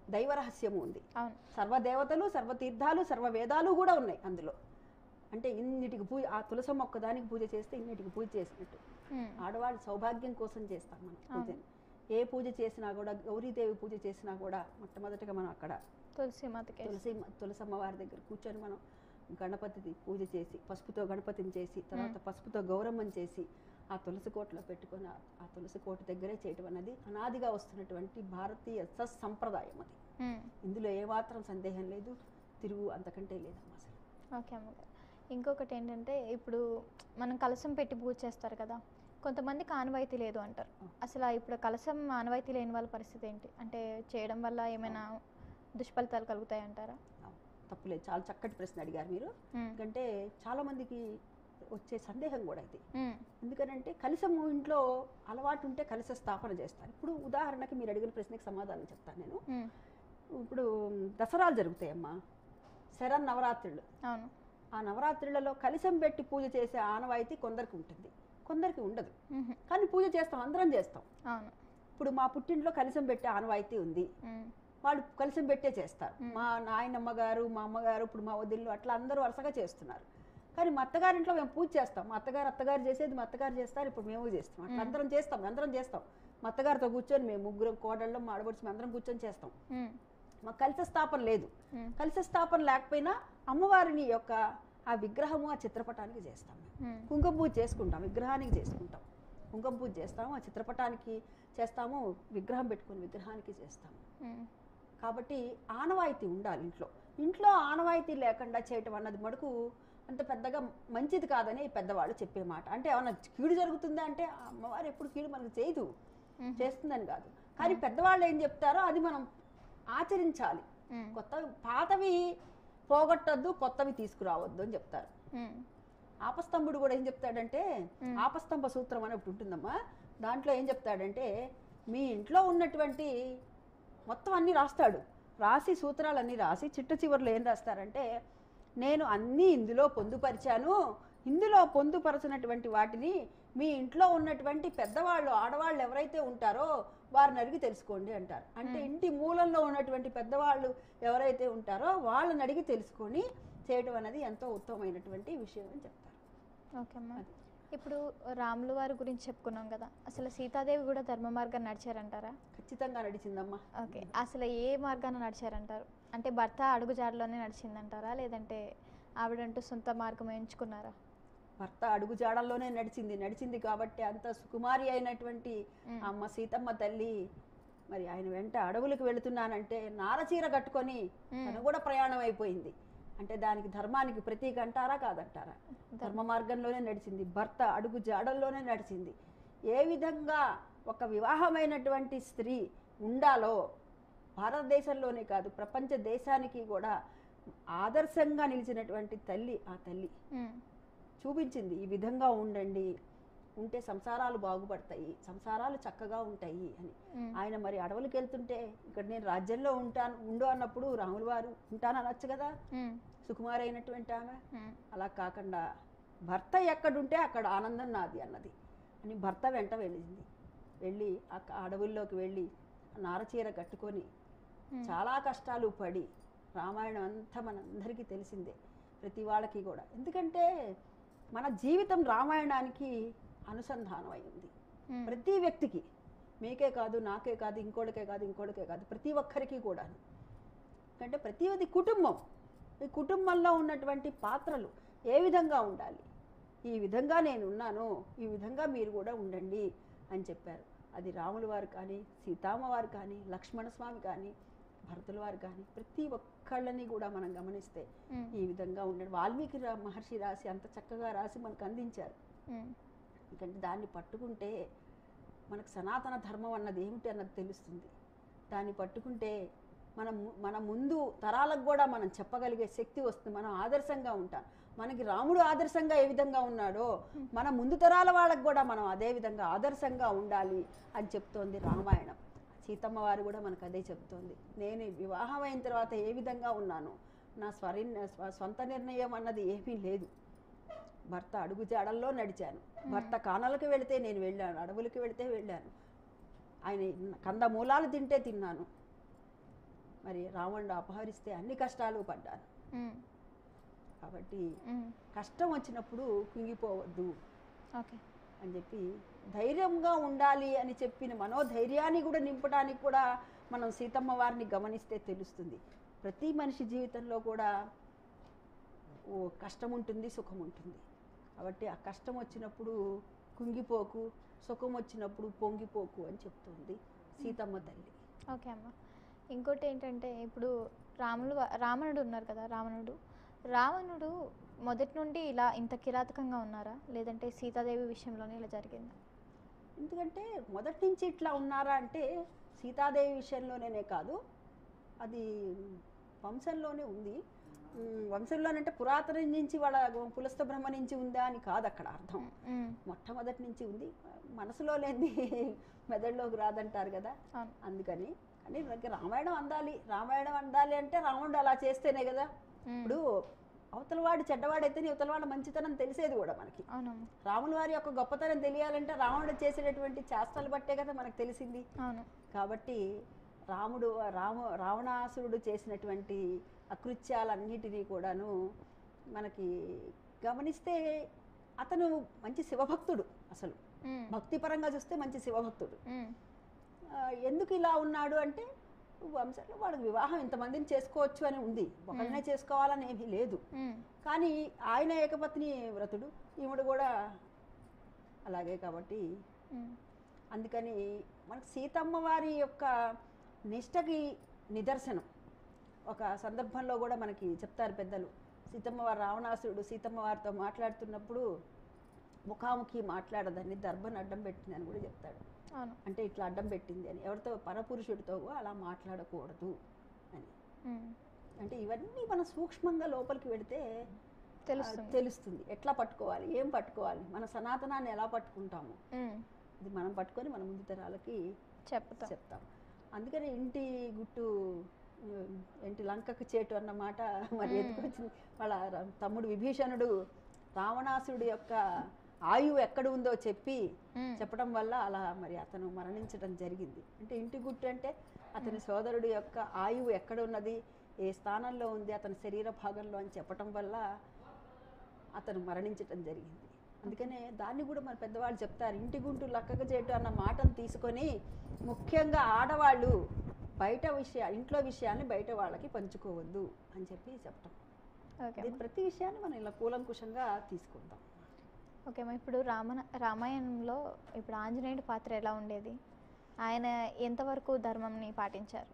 దైవ రహస్యము ఉంది అవును సర్వదేవతలు సర్వతీర్థాలు సర్వ వేదాలు కూడా ఉన్నాయి అందులో అంటే ఇన్నిటికి పూజ ఆ తులసమ్మ ఒక్కదానికి పూజ చేస్తే ఇన్నిటికి పూజ చేసినట్టు ఉమ్, ఆడవాళ్ళ సౌభాగ్యం కోసం చేస్తాం మనం అవును. పూజని ఏ పూజ చేసినా కూడా గౌరీదేవి పూజ చేసినా కూడా మొట్టమొదటిగా మనం అక్కడ తులసి మాతకి తులసి తులసమ్మ వారి దగ్గర కూర్చొని మనం గణపతిది పూజ చేసి పసుపుతో గణపతిని చేసి తర్వాత పసుపుతో గౌరమ్మని చేసి ఆ తులసి కోటలో పెట్టుకొని ఆ- ఆ తులసి కోట దగ్గరే చేయటం అన్నది అనాదిగా వస్తున్నటువంటి భారతీయ సత్సంప్రదాయం అది ఉమ్, ఇందులో ఏమాత్రం సందేహం లేదు తిరుగు అంతకంటే లేదమ్మా అసలు ఓకే అమ్మగారు ఇంకొకటి ఏంటంటే ఇప్పుడు మనం కలసం పెట్టి పూజ చేస్తారు కదా కొంతమందికి ఆనవాయితీ లేదు అంటారు అవును. అసలు ఆ ఇప్పుడు కలసం ఆనవాయితీ లేని వాళ్ళ పరిస్థితి ఏంటి అంటే చేయడం వల్ల ఏమైనా దుష్ఫలితాలు కలుగుతాయి అంటారా తప్పులేదు చాలా చక్కటి ప్రశ్న అడిగారు మీరు ఉమ్, ఎందుకంటే చాలా మందికి వచ్చే సందేహం కూడా ఇది ఉమ్, ఎందుకనంటే కలసము ఇంట్లో అలవాటు ఉంటే కలశ స్థాపన చేస్తారు ఇప్పుడు ఉదాహరణకి మీరు అడిగిన ప్రశ్నకి సమాధానం చెప్తాను నేను ఉమ్, ఇప్పుడు దసరాలు జరుగుతాయమ్మా శరణ్ నవరాత్రులు అవును ఆ నవరాత్రులలో కలశం పెట్టి పూజ చేసే ఆనవాయితీ కొందరికి ఉంటుంది కొందరికి ఉండదు ఉహు, కానీ పూజ చేస్తాం అందరం చేస్తాం అవును ఇప్పుడు మా పుట్టింట్లో కలశం పెట్టే ఆనవాయితీ ఉంది ఉమ్, వాళ్ళు కలశం పెట్టే చేస్తారు మ్మ్. మా నాయనమ్మ గారు మా అమ్మగారు ఇప్పుడు మా వదిళ్ళు అట్లా అందరూ వరుసగా చేస్తున్నారు కానీ మా అత్తగారింట్లో మేము పూజ చేస్తాం మా అత్తగారు అత్తగారు చేసేది మా అత్తగారు చేస్తారు ఇప్పుడు మేము చేస్తాం అట్లా మ్మ్. అందరం చేస్తాం అందరం చేస్తాం మా అత్తగారితో కూర్చొని మేము ముగ్గురం కోడళ్ళం మా ఆడబడిచి మేము అందరం కూర్చొని చేస్తాం ఉమ్, మాకు కలశ స్థాపన లేదు ఉమ్, కలశ స్థాపన లేకపోయినా అమ్మవారిని యొక్క ఆ విగ్రహము ఆ చిత్రపటానికి చేస్తాం మేము ఉమ్, కుంకుమ పూజ చేసుకుంటాం విగ్రహానికి చేసుకుంటాం కుంకుమ పూజ చేస్తాము ఆ చిత్రపటానికి చేస్తాము విగ్రహం పెట్టుకుని విగ్రహానికి చేస్తాము ఉమ్, కాబట్టి ఆనవాయితీ ఉండాలి ఇంట్లో ఇంట్లో ఆనవాయితీ లేకుండా చేయటం అన్నది మటుకు అంత పెద్దగా మంచిది కాదని పెద్దవాళ్ళు చెప్పే మాట అంటే ఏమన్నా కీడు జరుగుతుందా అంటే ఆ అమ్మవారు ఎప్పుడు కీడు మనకు చేయదు ఉమ్, చేస్తుందని కాదు కానీ పెద్దవాళ్ళు ఏం చెప్తారో అది మనం ఆచరించాలి ఉమ్, కొత్త పాతవి పోగొట్టద్దు కొత్తవి తీసుకురావద్దు అని చెప్తారు ఉమ్, ఆపస్తంభుడు కూడా ఏం చెప్తాడంటే మ్మ్. ఆపస్తంభ సూత్రం అని ఒకటి ఉంటుందమ్మా దాంట్లో ఏం చెప్తాడంటే మీ ఇంట్లో ఉన్నటువంటి మొత్తం అన్నీ రాస్తాడు రాసి సూత్రాలన్నీ రాసి చిట్ట చివరిలో ఏం రాస్తారంటే నేను అన్నీ ఇందులో పొందుపరిచాను ఇందులో పొందుపరచినటువంటి వాటిని మీ ఇంట్లో ఉన్నటువంటి పెద్దవాళ్ళు ఆడవాళ్ళు ఎవరైతే ఉంటారో వారిని అడిగి తెలుసుకోండి అంటారు అంటే మ్మ్. ఇంటి మూలంలో ఉన్నటువంటి పెద్దవాళ్ళు ఎవరైతే ఉంటారో వాళ్ళని అడిగి తెలుసుకొని చేయడం అనేది ఎంతో ఉత్తమమైనటువంటి విషయం అని చెప్తారు ఓకే అమ్మా అది. ఇప్పుడు రాముల వారి గురించి చెప్పుకున్నాం కదా అసలు సీతాదేవి కూడా ధర్మ మార్గాన్ని నడిచారంటారా ఖచ్చితంగా నడిచిందమ్మా ఓకే అసలు ఏ మార్గాన నడిచారంటారు అంటే భర్త అడుగుజాడలోనే నడిచిందంటారా లేదంటే ఆవిడంటూ సొంత మార్గం ఎంచుకున్నారా భర్త అడుగుజాడల్లోనే నడిచింది నడిచింది కాబట్టి అంత సుకుమారి అయినటువంటి ఉమ్, అమ్మ సీతమ్మ తల్లి మరి ఆయన వెంట అడవులకు వెళుతున్నానంటే నారచీర కట్టుకొని ఉమ్, తను కూడా ప్రయాణం అయిపోయింది అంటే దానికి ధర్మానికి ప్రతీక అంటారా కాదంటారా ధర్మ మార్గంలోనే నడిచింది భర్త అడుగు జాడల్లోనే నడిచింది ఏ విధంగా ఒక వివాహమైనటువంటి స్త్రీ ఉండాలో భారతదేశంలోనే కాదు ప్రపంచ దేశానికి కూడా ఆదర్శంగా నిలిచినటువంటి తల్లి ఆ తల్లి ఉమ్, చూపించింది ఈ విధంగా ఉండండి ఉంటే సంసారాలు బాగుపడతాయి సంసారాలు చక్కగా ఉంటాయి అని ఉమ్, ఆయన మరి అడవులకు వెళ్తుంటే ఇక్కడ నేను రాజ్యంలో ఉంటాను ఉండు అన్నప్పుడు రాముల వారు ఉంటాను అనొచ్చు కదా ఉమ్, సుకుమారి అయినటువంటి ఆమె ఉమ్, అలా కాకుండా భర్త ఎక్కడుంటే అక్కడ ఆనందం నాది అన్నది అని భర్త వెంట వెళ్ళింది వెళ్ళి ఆ అడవుల్లోకి వెళ్ళి నారచీర కట్టుకొని ఉమ్, చాలా కష్టాలు పడి రామాయణం అంతా మనందరికీ తెలిసిందే ప్రతి వాళ్ళకి కూడా ఎందుకంటే మన జీవితం రామాయణానికి అనుసంధానం అయి ఉంది ఉమ్, ప్రతి వ్యక్తికి మీకే కాదు నాకే కాదు ఇంకోటికే కాదు ఇంకోటికే కాదు ప్రతి ఒక్కరికి కూడా ఎందుకంటే ప్రతిది కుటుంబం ఈ కుటుంబంలో ఉన్నటువంటి పాత్రలు ఏ విధంగా ఉండాలి ఈ విధంగా నేను ఉన్నాను ఈ విధంగా మీరు కూడా ఉండండి అని చెప్పారు అది రాముల వారు కానీ సీతామ్మ వారు కానీ లక్ష్మణ స్వామి కానీ భరతుల వారు కానీ ప్రతి ఒక్కళ్ళని కూడా మనం గమనిస్తే ఉమ్, ఈ విధంగా ఉండండి వాల్మీకి రా- మహర్షి రాసి అంత చక్కగా రాసి మనకు అందించారు ఉమ్, ఎందుకంటే దాన్ని పట్టుకుంటే మనకు సనాతన ధర్మం అన్నది ఏమిటి అన్నది తెలుస్తుంది దాన్ని పట్టుకుంటే మనం ము- మన ముందు తరాలకు కూడా మనం చెప్పగలిగే శక్తి వస్తుంది మనం ఆదర్శంగా ఉంటాం మనకి రాముడు ఆదర్శంగా ఏ విధంగా ఉన్నాడో మన ముందు తరాల వాళ్ళకు కూడా మనం అదే విధంగా ఆదర్శంగా ఉండాలి అని చెప్తోంది రామాయణం సీతమ్మ వారు కూడా మనకు అదే చెప్తోంది నేను వివాహం అయిన తర్వాత ఏ విధంగా ఉన్నాను నా స్వరి స్వ- సొంత నిర్ణయం అన్నది ఏమీ లేదు భర్త అడుగు జాడల్లో నడిచాను భర్త కానలకు వెళితే నేను వెళ్ళాను అడవులకు వెళితే వెళ్ళాను ఆయన కంద మూలాలు తింటే తిన్నాను మరి రావణుడు అపహరిస్తే అన్ని కష్టాలు పడ్డాను ఉమ్, కాబట్టి ఉమ్, కష్టం వచ్చినప్పుడు కుంగిపోవద్దు ఓకే అని చెప్పి ధైర్యంగా ఉండాలి అని చెప్పిన మనోధైర్యాన్ని కూడా నింపడానికి కూడా మనం సీతమ్మ వారిని గమనిస్తే తెలుస్తుంది ప్రతి మనిషి జీవితంలో కూడా ఓ కష్టం ఉంటుంది సుఖం ఉంటుంది కాబట్టి ఆ కష్టం వచ్చినప్పుడు కుంగిపోకు సుఖం వచ్చినప్పుడు పొంగిపోకు అని చెప్తుంది సీతమ్మ తల్లి ఓకే అమ్మ ఇంకోటి ఏంటంటే ఇప్పుడు రాములు వా- రావణుడు ఉన్నారు కదా రావణుడు రావణుడు మొదటి నుండి ఇలా ఇంత కిరాతకంగా ఉన్నారా లేదంటే సీతాదేవి విషయంలోనే ఇలా జరిగిందా ఎందుకంటే మొదటి నుంచి ఇట్లా ఉన్నారా అంటే సీతాదేవి విషయంలోనే కాదు అది వంశంలోనే ఉంది ఉమ్, వంశంలోనంటే పురాతన నుంచి వాళ్ళ పులస్త బ్రహ్మ నుంచి ఉందా అని కాదు అక్కడ అర్థం ఉమ్, మొట్టమొదటి నుంచి ఉంది మనసులో లేని మెదడులోకి రాదంటారు కదా అవును అందుకని కానీ మనకి రామాయణం అందాలి రామాయణం అందాలి అంటే రాముడు అలా చేస్తేనే కదా ఉమ్, ఇప్పుడు అవతలవాడు చెడ్డవాడైతే అవతలవాడు మంచితనం తెలిసేది కూడా మనకి అవునమ్మ రాముల వారి యొక్క గొప్పతనం తెలియాలంటే రావణుడు చేసేటటువంటి చేష్టలు బట్టే కదా మనకు తెలిసింది అవును కాబట్టి రాముడు రాము రావణాసురుడు చేసినటువంటి అకృత్యాలన్నిటినీ కూడాను మనకి గమనిస్తే అతను మంచి శివభక్తుడు అసలు ఉమ్, భక్తిపరంగా చూస్తే మంచి శివభక్తుడు ఉమ్, ఆ, ఎందుకు ఇలా ఉన్నాడు అంటే వంశంలో వాడికి వివాహం ఇంతమందిని చేసుకోవచ్చు అని ఉంది ఒకరినే చేసుకోవాలని ఏమీ లేదు ఉమ్, కానీ ఆయన ఏకపత్ని వ్రతుడు ఈవిడ కూడా అలాగే కాబట్టి ఉమ్, అందుకని మనకు సీతమ్మ వారి యొక్క నిష్టకి నిదర్శనం ఒక సందర్భంలో కూడా మనకి చెప్తారు పెద్దలు సీతమ్మ వారు రావణాసురుడు సీతమ్మ వారితో మాట్లాడుతున్నప్పుడు ముఖాముఖి మాట్లాడదని దర్భను అడ్డం పెట్టిందని కూడా చెప్తాడు అవును అంటే ఇట్లా అడ్డం పెట్టింది అని ఎవరితో పరపురుషుడితో అలా మాట్లాడకూడదు అని ఉమ్, అంటే ఇవన్నీ మనం సూక్ష్మంగా లోపలికి వెడితే ఆ, తెలుస్తుంది తెలుస్తుంది ఎట్లా పట్టుకోవాలి ఏం పట్టుకోవాలి మన సనాతనాన్ని ఎలా పట్టుకుంటాము ఉమ్, ఇది మనం పట్టుకొని మన ముందు తరాలకి చెప్తాం చెప్తాం అందుకని ఇంటి గుట్టు ఉమ్, ఇంటి లంకకు చేటు అన్న మాట మరి మ్మ్. ఎందుకు వచ్చింది వాళ్ళ ర- తమ్ముడు విభీషణుడు రావణాసురుడి యొక్క ఆయువు ఎక్కడ ఉందో చెప్పి ఉమ్, చెప్పడం వల్ల అలా మరి అతను మరణించడం జరిగింది అంటే ఇంటి గుట్టు అంటే అతని సోదరుడి యొక్క ఆయువు ఎక్కడ ఉన్నది ఏ స్థానంలో ఉంది అతని శరీర భాగంలో అని చెప్పటం వల్ల అతను మరణించటం జరిగింది అందుకనే దాన్ని కూడా మన పెద్దవాళ్ళు చెప్తారు ఇంటి గుంటు లక్కక చేయటం అన్న మాటను తీసుకొని ముఖ్యంగా ఆడవాళ్ళు బయట విషయ ఇంట్లో విషయాన్ని బయట వాళ్ళకి పంచుకోవద్దు అని చెప్పి చెప్పటం ఓకే దీని ప్రతి విషయాన్ని మనం ఇలా కూలంకుషంగా తీసుకుందాం ఓకే అమ్మ ఇప్పుడు రామన రామాయణంలో ఇప్పుడు ఆంజనేయుడి పాత్ర ఎలా ఉండేది ఆయన ఎంతవరకు ధర్మంని పాటించారు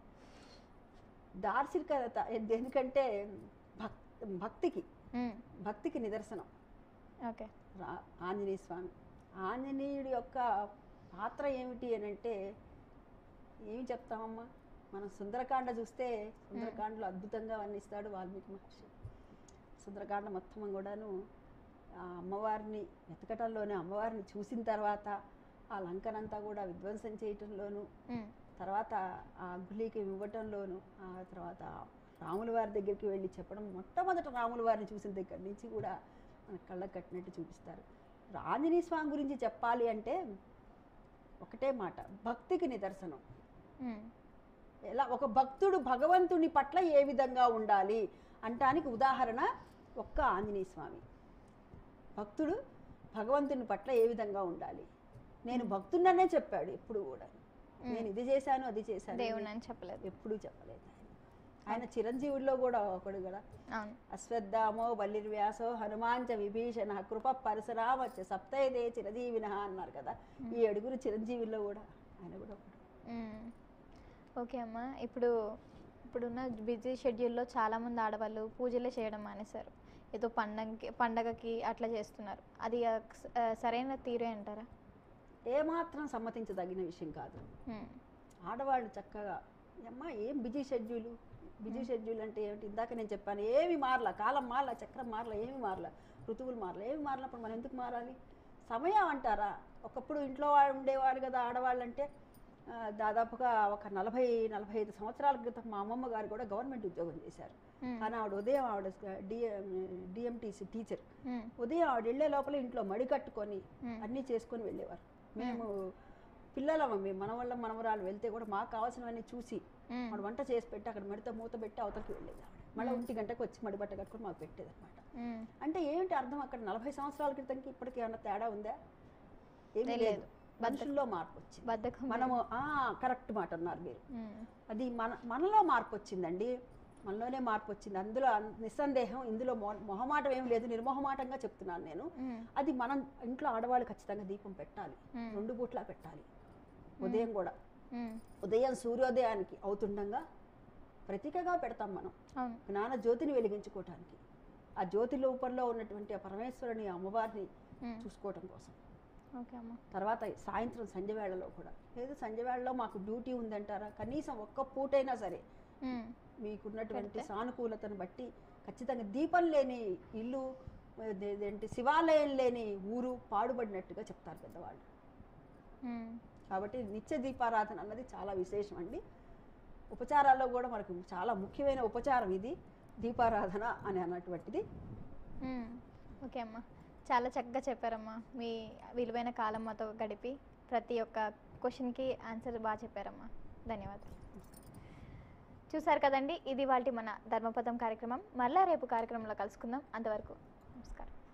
దార్శనికత ఎందుకంటే భక్ భక్తికి ఉమ్, భక్తికి నిదర్శనం ఓకే రా ఆంజనేయ స్వామి ఆంజనేయుడి యొక్క పాత్ర ఏమిటి అని అంటే ఏమి చెప్తామమ్మా మనం సుందరకాండ చూస్తే సుందరకాండలో అద్భుతంగా వర్ణిస్తాడు వాల్మీకి మహర్షి సుందరకాండ మొత్తం కూడాను ఆ అమ్మవారిని వెతకటంలోనే అమ్మవారిని చూసిన తర్వాత ఆ లంకనంతా కూడా విధ్వంసం చేయటంలోనూ ఉమ్, తర్వాత ఆ అంగుళీకి ఇవ్వటంలోను ఆ తర్వాత రాముల వారి దగ్గరికి వెళ్ళి చెప్పడం మొట్టమొదట రాముల వారిని చూసిన దగ్గర నుంచి కూడా మన కళ్ళకు కట్టినట్టు చూపిస్తారు ఆంజనేయ స్వామి గురించి చెప్పాలి అంటే ఒకటే మాట భక్తికి నిదర్శనం ఉమ్, ఎలా ఒక భక్తుడు భగవంతుని పట్ల ఏ విధంగా ఉండాలి అంటానికి ఉదాహరణ ఒక్క ఆంజనేయ స్వామి భక్తుడు భగవంతుని పట్ల ఏ విధంగా ఉండాలి నేను భక్తున్ననే చెప్పాడు ఎప్పుడు కూడా నేను ఇది చేశాను అది చేశాను దేవుని అని చెప్పలేదు ఎప్పుడూ చెప్పలేదు ఆయన. ఆయన చిరంజీవుల్లో కూడా ఒకడు కూడా అవును అశ్వత్థామో బలిర్వ్యాసో హనుమాంచ విభీషణ కృప పరశురామచ్చ సప్తైదే చిరంజీవిన అన్నారు కదా ఈ ఏడుగురు చిరంజీవుల్లో కూడా ఆయన కూడా ఒకడు మ్మ్. ఓకే అమ్మ ఇప్పుడు ఇప్పుడున్న బిజీ షెడ్యూల్లో చాలామంది ఆడవాళ్ళు పూజలే చేయడం మానేశారు ఏదో పండగకి పండగకి అట్లా చేస్తున్నారు అది ఆ, స- ఆ, సరైన తీరే అంటారా ఏమాత్రం సమ్మతించదగిన విషయం కాదు మ్మ్. ఆడవాళ్ళు చక్కగా అమ్మా ఏం బిజీ షెడ్యూలు బిజీ షెడ్యూల్ అంటే ఏమిటి ఇందాక నేను చెప్పాను ఏమి మారలా కాలం మారలా చక్రం మారలా ఏమి మారలా ఋతువులు మారలా ఏమి మారలప్పుడు మనం ఎందుకు మారాలి సమయం అంటారా ఒకప్పుడు ఇంట్లో వాళ్ళు ఉండేవారు కదా ఆడవాళ్ళు అంటే ఆ, దాదాపుగా ఒక నలభై నలభై ఐదు సంవత్సరాల క్రితం మా అమ్మమ్మ గారు కూడా గవర్నమెంట్ ఉద్యోగం చేశారు మ్మ్. కానీ ఆవిడ ఉదయం ఆవిడ డిఎం డిఎంటీసీ టీచర్ మ్మ్. ఉదయం ఆవిడ వెళ్ళే లోపల ఇంట్లో మడి కట్టుకొని మ్మ్. అన్నీ చేసుకొని వెళ్ళేవారు మేము పిల్లలమ్మ మేము మనవళ్ళ మనవరాలు వెళ్తే కూడా మాకు కావాల్సినవన్నీ చూసి మ్మ్. మనం వంట చేసి పెట్టి అక్కడ మడితో మూత పెట్టి అవతలకి వెళ్ళేది ఆవిడ మళ్ళీ ఒంటి గంటకు వచ్చి మడి బట్ట కట్టుకొని మాకు పెట్టేది అనమాట మ్మ్. అంటే ఏమిటి అర్థం అక్కడ నలభై సంవత్సరాల క్రితంకి ఇప్పటికి ఏమన్నా తేడా ఉందా ఏమీ తెలియదు. లేదు మనుషుల్లో మార్పు వచ్చింది బద్ధకం మనము కరెక్ట్ మాట అన్నారు మీరు మ్మ్. అది మన మనలో మార్పు వచ్చిందండి మనలోనే మార్పు వచ్చింది అందులో అన్- నిస్సందేహం ఇందులో మొ- మొహమాటం ఏం లేదు నిర్మోహమాటంగా చెప్తున్నాను నేను మ్మ్. అది మనం ఇంట్లో ఆడవాళ్ళు ఖచ్చితంగా దీపం పెట్టాలి మ్మ్. రెండు పూట్లా పెట్టాలి ఉదయం కూడా మ్మ్. ఉదయం సూర్యోదయానికి అవుతుండగా ప్రతీకగా పెడతాం మనం అవును జ్ఞాన జ్యోతిని వెలిగించుకోవటానికి ఆ జ్యోతి రూపంలో ఉన్నటువంటి ఆ పరమేశ్వరుని ఆ అమ్మవారిని మ్మ్. చూసుకోవటం కోసం ఓకే అమ్మ తర్వాత సాయంత్రం సంధ్యవేళలో కూడా లేదు సంధ్యవేళలో మాకు డ్యూటీ ఉందంటారా కనీసం ఒక్క పూటైనా సరే మ్మ్. మీకున్నటువంటి పెడితే? సానుకూలతను బట్టి ఖచ్చితంగా దీపం లేని ఇల్లు అదే- అదేంటి శివాలయం లేని ఊరు పాడుబడినట్టుగా చెప్తారు పెద్దవాళ్ళు మ్మ్. కాబట్టి నిత్య దీపారాధన అన్నది చాలా విశేషం అండి ఉపచారాల్లో కూడా మనకు చాలా ముఖ్యమైన ఉపచారం ఇది దీపారాధన అని అన్నటువంటిది మ్మ్. ఓకే అమ్మా చాలా చక్కగా చెప్పారమ్మా మీ విలువైన కాలం మాతో గడిపి ప్రతి ఒక్క క్వశ్చన్కి ఆన్సర్ బాగా చెప్పారమ్మా ధన్యవాదాలు చూసారు కదండి ఇది వాటి మన ధర్మపదం కార్యక్రమం మళ్ళా రేపు కార్యక్రమంలో కలుసుకుందాం అంతవరకు నమస్కారం